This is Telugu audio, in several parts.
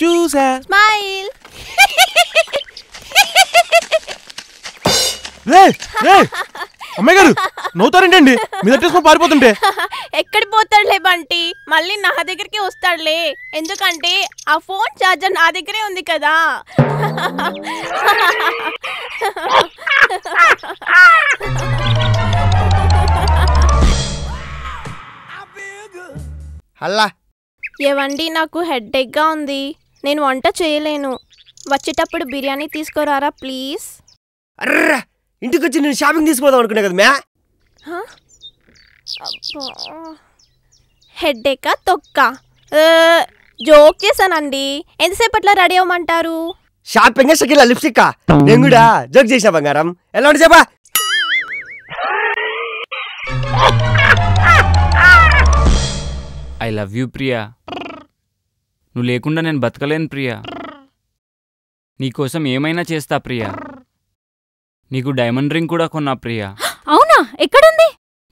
చూసా స్మైల్ రే రే అమ్మాయి గారు నవ్వుతారేంటండి మీ తట్టేసుకొని పారిపోతుంటే ఎక్కడి పోతాడులే బంటి మళ్ళీ నా దగ్గరికి వస్తాడులే ఎందుకంటే ఆ ఫోన్ ఛార్జర్ నా దగ్గరే ఉంది కదా అల్లా ఏవండి నాకు హెడ్ఏక్గా ఉంది నేను వంట చేయలేను వచ్చేటప్పుడు బిర్యానీ తీసుకురారా ప్లీజ్ అర్రా ఇంటికి వచ్చి నేను షాపింగ్ తీసుకోదాం అనుకున్నా కదా మ్యా హెడ్ఏకా తొక్క జోక్ చేశానండి ఎంతసేపట్లో రెడీ అవ్వమంటారు షాపింగ్ షకిల్ లిప్స్టిక్ నేను కూడా జోక్ చేసిన బంగారం ఎలా ఉంటే చెప్పా ఐ లవ్ యూ ప్రియా నువ్వు లేకుండా నేను బతకలేను ప్రియా నీకోసం ఏమైనా చేస్తా ప్రియా నీకు డైమండ్ రింగ్ కూడా కొన్నా ప్రియా అవునా ఎక్కడుంది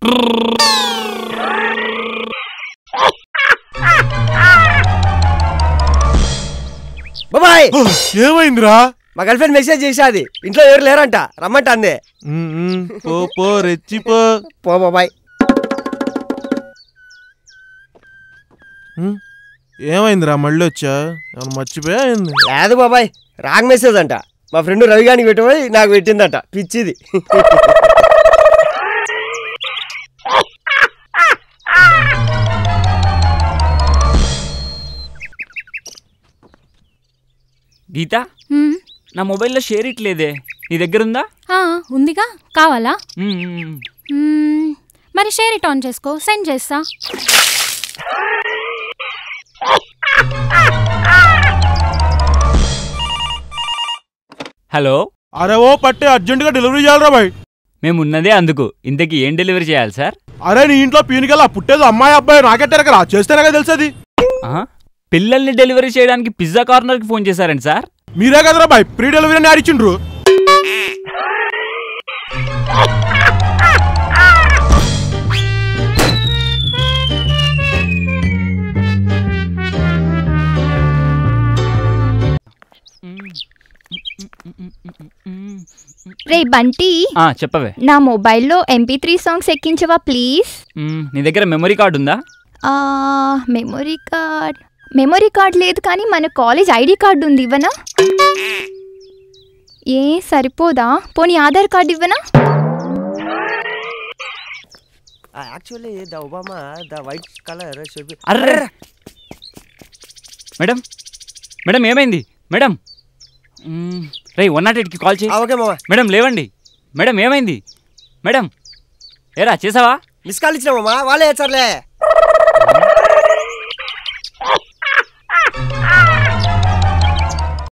బాబాయ్ ఏమైందిరా మా గర్ల్ ఫ్రెండ్ మెసేజ్ చేసాది ఇంట్లో ఎవరు లేరంట రమ్మంట అందే ఉమ్, ఉమ్, పో పో రెచ్చిపో పో బాబాయ్ ఉమ్, ఏమైందిరా మళ్ళీ వచ్చా ఏమన్నా మర్చిపోయా ఏంది? లేదు బాబాయ్ రాంగ్ మెసేజ్ అంట మా ఫ్రెండ్ రవి గానికి పెట్టిపోయి నాకు పెట్టిందంట పిచ్చిది గీత హ్మ్. నా మొబైల్లో షేర్ ఇట్లేదే నీ దగ్గర ఉందా ఆ, ఉందిగా కావాలా మ్మ్, మ్మ్. మ్మ్, మరి షేర్ ఇట్ ఆన్ చేసుకో సెండ్ చేస్తా హలో అరే ఓ పట్టే అర్జెంటుగా డెలివరీ చేయాలరా బాయ్ మేము ఉన్నదే అందుకు ఇంతకీ ఏం డెలివరీ చేయాలి సార్ అరే నీ ఇంట్లో పీనికెళ్ళా పుట్టేది అమ్మాయి అబ్బాయి నాకెట్టారు కదా చేస్తేనే తెలిసేది ఆహా. పిల్లల్ని డెలివరీ చేయడానికి పిజ్జా కార్నర్కి ఫోన్ చేశారండి సార్ మీరే కదరా బాయ్ ప్రీ డెలివరీ అని ఆడిచిండ్రు రే బంటి ఆ, చెప్పవే నా మొబైల్లో ఎంపీ త్రీ సాంగ్స్ ఎక్కించవా ప్లీజ్ మ్మ్, నీ దగ్గర మెమరీ కార్డు ఉందా ఆ, మెమొరీ కార్డ్ మెమొరీ కార్డ్ లేదు కానీ మన కాలేజ్ ఐడి కార్డు ఉంది ఇవ్వనా ఏ సరిపోదా పోనీ ఆధార్ కార్డు ఇవ్వనా actually the Obama the white colour అర్రే మేడం మేడం ఏమైంది మేడం రే వన్ నాట్ ఎయిట్కి కాల్ చేయి ఓకే మామ మేడం లేవండి మేడం ఏమైంది మేడం ఏరా చేసావా మిస్ కాల్ ఇచ్చినామమ్మా వాళ్ళే వచ్చారులే